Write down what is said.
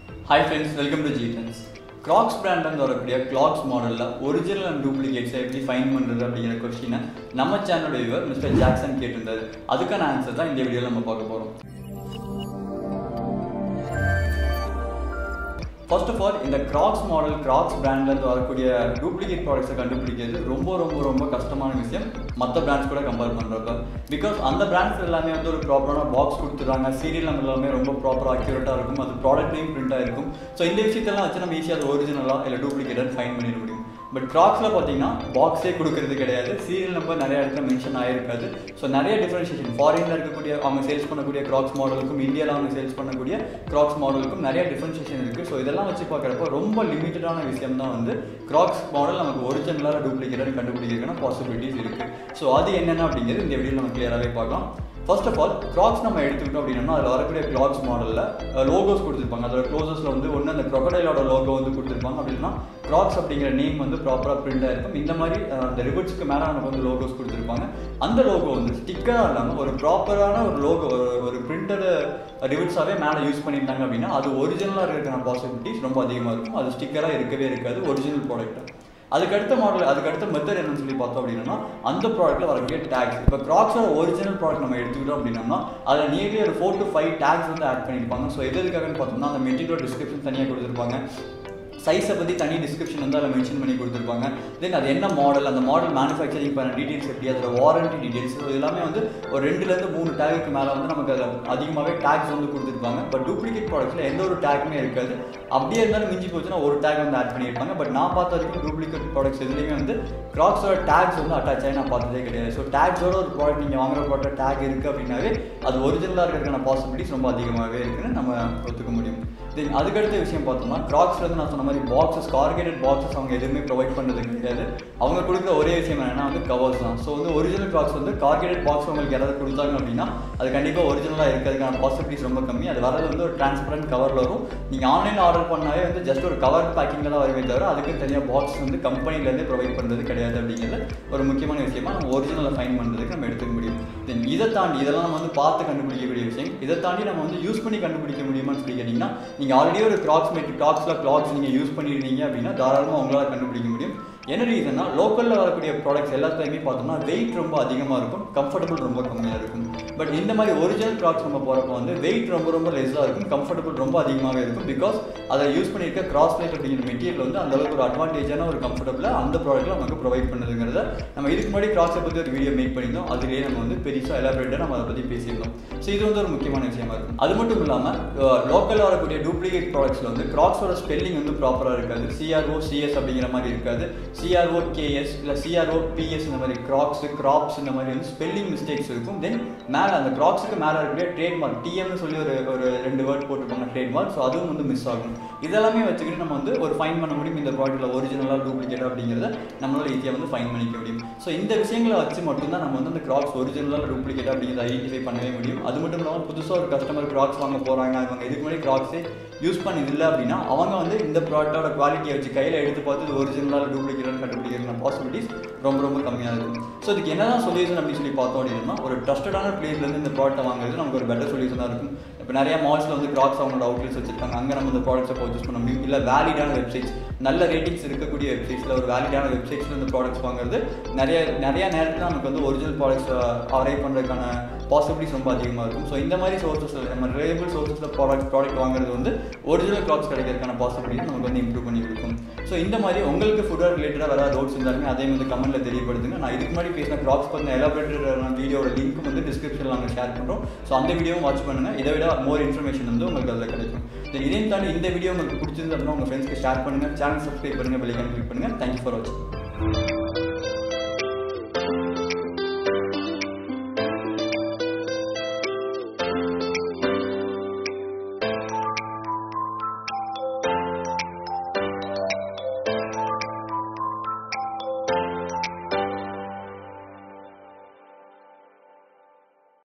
hi friends welcome to G trends Crocs பிராண்ட்லேருந்து வரக்கூடிய Crocs மாடலில் ஒரிஜினல் அண்ட் டூப்ளிகேட்ஸை எப்படி ஃபைன் பண்ணுறது அப்படிங்கிற கொஸ்டினை நம்ம சேனலோட வியூவர் மிஸ்டர் ஜாக்சன் கேட்டிருந்தாரு அதுக்கான ஆன்சர் தான் இந்த வீடியோவில் நம்ம பார்க்க போகிறோம் ஃபர்ஸ்ட் ஆஃப் ஆல் இந்த கிராக்ஸ் மாடல் கிராக்ஸ் பிராண்ட்லேருந்து வரக்கூடிய டூப்ளிகேட் ப்ராடக்ட்ஸை கண்டுபிடிக்கிறது ரொம்ப ரொம்ப ரொம்ப கஷ்டமான விஷயம் மற்ற பிராண்ட்ஸ் கூட கம்பேர் பண்ணுறப்ப பிகாஸ் அந்த பிராண்ட்ஸ் எல்லாமே வந்து ஒரு ப்ராப்பரான பாக்ஸ் கொடுத்துருவாங்க சீரியல் நம்பர் எல்லாமே ரொம்ப ப்ராப்பராக அக்யூரேட்டாக இருக்கும் அது ப்ராடக்ட் நேம் பிரிண்டாக இருக்கும் ஸோ இந்த விஷயத்தெல்லாம் வச்சு நம்ம ஈஸியாக அது ஒரிஜினலாக இல்லை டூப்ளிகேட்டாக ஃபைன் பண்ணிட முடியும் பட் கிராக்ஸில் பார்த்தீங்கன்னா பாக்ஸே கொடுக்கறது கிடையாது சீரியல் நம்பர் நிறைய இடத்துல மென்ஷன் ஆகிருக்காது ஸோ நிறைய டிஃப்ரென்ஷியேஷன் ஃபாரினில் இருக்கக்கூடிய அவங்க சேல்ஸ் பண்ணக்கூடிய கிராக்ஸ் மாடலுக்கும் இந்தியாவில் அவங்க சேல்ஸ் பண்ணக்கூடிய கிராக்ஸ் மாடலுக்கும் நிறைய டிஃப்ரென்ஷியேஷன் இருக்குது ஸோ இதெல்லாம் வச்சு பார்க்குறப்ப ரொம்ப லிமிட்டடான விஷயம் தான் வந்து கிராக்ஸ் மாடல் நமக்கு ஒரிஜினலாக டூப்ளிகேட்டாக கண்டுபிடிக்கிறதுக்கான பாசிபிலிட்டிஸ் இருக்குது ஸோ அது என்னென்ன அப்படிங்கிறது இந்த வீடியோவில் நம்ம கிளியராகவே பார்க்கலாம் ஃபர்ஸ்ட் ஆஃப் ஆல் கிளாக்ஸ் நம்ம எடுத்துக்கிட்டோம் அப்படின்னா அதில் வரக்கூடிய கிளாக்ஸ் மாடலில் லோகோஸ் கொடுத்துருப்பாங்க அதோட க்ளோசஸில் வந்து ஒன்று அந்த க்ரொக்கடைலோட லோகோ வந்து கொடுத்துருப்பாங்க அப்படின்னா கிளாக்ஸ் அப்படிங்கிற நேம் வந்து ப்ராப்பராக பிரிண்டாக இருக்கும் இந்த மாதிரி அந்த ரிவர்ட்ஸ்க்கு மேலே நமக்கு வந்து லோகோஸ் கொடுத்துருப்பாங்க அந்த லோகோ வந்து ஸ்டிக்கராக இல்லாமல் ஒரு ப்ராப்பரான ஒரு லோகோ ஒரு பிரிண்டட் ரிவர்ட்ஸாகவே மேலே யூஸ் பண்ணியிருந்தாங்க அப்படின்னா அது ஒரிஜினலாக இருக்கிற பாசிபிலிட்டிஸ் ரொம்ப அதிகமாக இருக்கும் அது ஸ்டிக்கராக இருக்கவே இருக்காது ஒரிஜினல் ப்ராடக்ட் அதுக்கடுத்த மாடல் அதுக்கடுத்த மெத்தட் என்னன்னு சொல்லி பார்த்தோம் அப்படின்னா அந்த ப்ராடக்ட்டில் வரக்கூடிய டேக்ஸ் இப்போ கிராக்ஸோட ஒரிஜினல் ப்ராடக்ட் நம்ம எடுத்துக்கிட்டோம் அப்படின்னா அதில் நியர்லி ஒரு ஃபோர் டு ஃபைவ் டேக்ஸ் வந்து ஆட் பண்ணியிருப்பாங்க ஸோ எது எதுக்காகன்னு பார்த்தோம்னா அந்த மெட்டீரியல் டிஸ்கிரிப்ஷன் தனியாக கொடுத்துருப்பாங்க சைஸை பற்றி தனி டிஸ்கிரிப்ஷன் வந்து அதில் மென்ஷன் பண்ணி கொடுத்துருப்பாங்க தென் அது என்ன மாடல் அந்த மாடல் மேனுஃபேக்சரிங் பண்ண டீட்டெயில்ஸ் எப்படி அதோட வாரண்டி டீட்டெயில்ஸ் இது எல்லாமே வந்து ஒரு ரெண்டுலேருந்து மூணு டேகுக்கு மேலே வந்து நமக்கு அதில் அதிகமாகவே டேக்ஸ் வந்து கொடுத்துருப்பாங்க பட் டூப்ளிகேட் ப்ராடக்ட்ஸில் எந்த ஒரு டேக்குமே இருக்காது அப்படியே இருந்தாலும் மிஞ்சி போச்சுன்னா ஒரு டேக் வந்து ஆட் பண்ணியிருப்பாங்க பட் நான் பார்த்த வரைக்கும் டூப்ளிகேட் ப்ராடக்ட்ஸ் எதுலேயுமே வந்து கிராக்ஸோட டேக்ஸ் வந்து அட்டாச் ஆகி நான் பார்த்ததே கிடையாது ஸோ டேக்ஸோட ஒரு ப்ராடக்ட் நீங்கள் வாங்குற ப்ராடக்ட் டேக் இருக்குது அப்படின்னாவே அது ஒரிஜினலாக இருக்கிறதுக்கான பாசிபிலிட்டிஸ் ரொம்ப அதிகமாகவே இருக்குன்னு நம்ம ஒத்துக்க முடியும் தென் அதுக்கடுத்த விஷயம் பார்த்தோம்னா கிராக்ஸ்ல வந்து நான் சொன்ன மாதிரி பாக்ஸஸ் கார்கேட்டட் பாக்ஸஸ் அவங்க எதுவுமே ப்ரொவைட் பண்ணுறது கிடையாது அவங்க கொடுக்குற ஒரே விஷயம் என்னன்னா வந்து கவர்ஸ் தான் ஸோ வந்து ஒரிஜினல் கிராக்ஸ் வந்து கார்கேட்டட் பாக்ஸ் உங்களுக்கு யாராவது கொடுத்தாங்க அப்படின்னா அது கண்டிப்பாக ஒரிஜினலாக இருக்கிறதுக்கான பாசிபிலிட்டிஸ் ரொம்ப கம்மி அது வரது வந்து ஒரு டிரான்ஸ்பரண்ட் கவரில் வரும் நீங்கள் ஆன்லைனில் ஆர்டர் பண்ணாவே வந்து ஜஸ்ட் ஒரு கவர் பேக்கிங்கில் தான் வருமே தவிர அதுக்கு தனியாக பாக்ஸ் வந்து கம்பெனிலேருந்து ப்ரொவைட் பண்ணுறது கிடையாது அப்படிங்கிறது ஒரு முக்கியமான விஷயமா நம்ம ஒரிஜினலை ஃபைன் பண்ணுறதுக்கு நம்ம எடுத்துக்க முடியும் தென் இதை தாண்டி இதெல்லாம் நம்ம வந்து பார்த்து கண்டுபிடிக்கக்கூடிய விஷயம் இதை தாண்டி நம்ம வந்து யூஸ் பண்ணி கண்டுபிடிக்க முடியுமான்னு சொல்லி கேட்டிங்கன்னா நீங்கள் ஆல்ரெடி ஒரு கிராக்ஸ் மெட் கிராக்ஸில் கிளாக்ஸ் நீங்கள் யூஸ் பண்ணியிருந்தீங்க அப்படின்னா தாராளமாக உங்களால் கண்டுபிடிக்க முடியும் என்ன ரீசன்னா லோக்கலில் வரக்கூடிய ப்ராடக்ட்ஸ் எல்லாத்துலேயுமே பார்த்தோம்னா வெயிட் ரொம்ப அதிகமாக இருக்கும் கம்ஃபர்டபுள் ரொம்ப கம்மியாக இருக்கும் பட் இந்த மாதிரி ஒரிஜினல் கிராக்ஸ் நம்ம போகிறப்ப வந்து வெயிட் ரொம்ப ரொம்ப லெஸ்ஸாக இருக்கும் கம்ஃபர்டபுள் ரொம்ப அதிகமாகவே இருக்கும் பிகாஸ் அதை யூஸ் பண்ணியிருக்க கிராஸ் லைட் அப்படிங்கிற மெட்டீரியல் வந்து அந்த அளவுக்கு ஒரு அட்வான்டேஜான ஒரு கம்ஃபர்டபுளாக அந்த ப்ராடக்ட்டில் நமக்கு ப்ரொவைட் பண்ணுதுங்கிறத நம்ம இதுக்கு முன்னாடி கிராக்ஸை பற்றி ஒரு வீடியோ மேக் பண்ணியிருந்தோம் அதுலேயே நம்ம வந்து பெருசாக எலாபரேட்டாக நம்ம அதை பற்றி பேசியிருந்தோம் ஸோ இது வந்து ஒரு முக்கியமான விஷயமா இருக்கும் அது மட்டும் இல்லாமல் லோக்கலில் வரக்கூடிய டூப்ளிகேட் ப்ராடக்ட்ஸில் வந்து கிராக்ஸோட ஸ்பெல்லிங் வந்து ப்ராப்பராக இருக்காது சிஆர்ஓ சிஎஸ் அப்படிங்கிற மாதிரி இருக்காது சிஆர்ஓ கேஎஸ் இல்லை சிஆர்ஓ பிஎஸ் இந்த மாதிரி கிராக்ஸ் கிராப்ஸ் இந்த மாதிரி வந்து ஸ்பெல்லிங் மிஸ்டேக்ஸ் இருக்கும் தென் மேலே அந்த கிராக்ஸுக்கு மேலே இருக்கக்கூடிய ட்ரேட்மார்க் டிஎம்னு சொல்லி ஒரு ஒரு ரெண்டு வேர்ட் போட்டிருப்பாங்க ட்ரேட்மார்க் ஸோ அதுவும் வந்து மிஸ் ஆகும் இதெல்லாமே வச்சுக்கிட்டு நம்ம வந்து ஒரு ஃபைன் பண்ண முடியும் இந்த ப்ராடக்ட்டில் ஒரிஜினலாக டூப்ளிகேட் அப்படிங்கிறத நம்மளால ஈஸியாக வந்து ஃபைன் பண்ணிக்க முடியும் ஸோ இந்த விஷயங்களை வச்சு மட்டும்தான் நம்ம வந்து அந்த கிராக்ஸ் ஒரிஜினலாக டூப்ளிகேட் அப்படிங்கிறத ஐடென்டிஃபை பண்ணவே முடியும் அது மட்டும் இல்லாமல் புதுசாக ஒரு கஸ்டமர் கிராக்ஸ் வாங்க போகிறாங்க அவங்க இதுக்கு முன்னாடி கிராக்ஸே யூஸ் பண்ணது இல்லை அப்படின்னா அவங்க வந்து இந்த ப்ராடக்ட்டோட குவாலிட்டியை வச்சு கையில் எடுத்து பார்த்து இது ஒரிஜினலாக டூப்ளிகேட்டாக கண்டுபிடிக்கிற பாசிபிலிட்டிஸ் ரொம்ப ரொம்ப கம்மியாக இருக்கும் ஸோ இதுக்கு என்னதான் சொல்யூஷன் அப்படின்னு சொல்லி பார்த்தோம் அப்படின்னா ஒரு ட்ரஸ்டடான பிளேஸ்லேருந்து இந்த ப்ராடக்ட்டை வாங்குறது நமக்கு ஒரு பெட்டர் சொல்யூஷனாக இருக்கும் இப்போ நிறைய மால்ஸில் வந்து கிராக்ஸ் அவங்களோட அவுட்லெட்ஸ் வச்சிருக்காங்க அங்கே நம்ம இந்த ப்ராடக்ட்ஸை பர்ச்சேஸ் பண்ண முடியும் இல்லை வேலிடான வெப்சைட்ஸ் நல்ல ரேட்டிங்ஸ் இருக்கக்கூடிய வெப்சைட்ஸில் ஒரு வேலிடான வெப்சைட்ஸில் இந்த ப்ராடக்ட்ஸ் வாங்குறது நிறைய நிறைய நேரத்தில் நமக்கு வந்து ஒரிஜினல் ப்ராடக்ட்ஸ் அரைவ் பண்ணுறதுக்கான பாசிபிலிட்டிஸ் ரொம்ப அதிகமாக இருக்கும் ஸோ இந்த மாதிரி சோர்சஸில் நம்ம ரிலேபிள் சோர்சஸில் ப்ராடக்ட் ப்ராடக்ட் வாங்குறது வந்து ஒரிஜினல் கிளாத்ஸ் கிடைக்கிறதுக்கான பாசிபிலிட்டிஸ் நமக்கு வந்து இம்ப்ரூவ் பண்ணி கொடுக்கும் ஸோ இந்த மாதிரி உங்களுக்கு ஃபுட் ரிலேட்டடாக வேறு டவுட்ஸ் இருந்தாலுமே அதையும் வந்து கமெண்ட்டில் தெரியப்படுத்துங்க நான் இதுக்கு முன்னாடி பேசின கிராப்ஸ் பற்றின எலாபரேட்டடான வீடியோட லிங்க் வந்து டிஸ்கிரிப்ஷனில் நாங்கள் ஷேர் பண்ணுறோம் ஸோ அந்த வீடியோவும் வாட்ச் பண்ணுங்கள் இதை விட மோர் இன்ஃபர்மேஷன் வந்து உங்களுக்கு அதில் கிடைக்கும் தென் இதையும் தாண்டி இந்த வீடியோ உங்களுக்கு பிடிச்சிருந்து அப்படின்னா உங்கள் ஃப்ரெண்ட்ஸ்க்கு ஷேர் பண்ணுங்கள் சேனல் சப்ஸ்கிரைப் பண்ணுங்கள் பெல்லைக்கான கிளிக் பண்ணுங்கள் தேங்க்யூ ஃபார் வாட்சிங்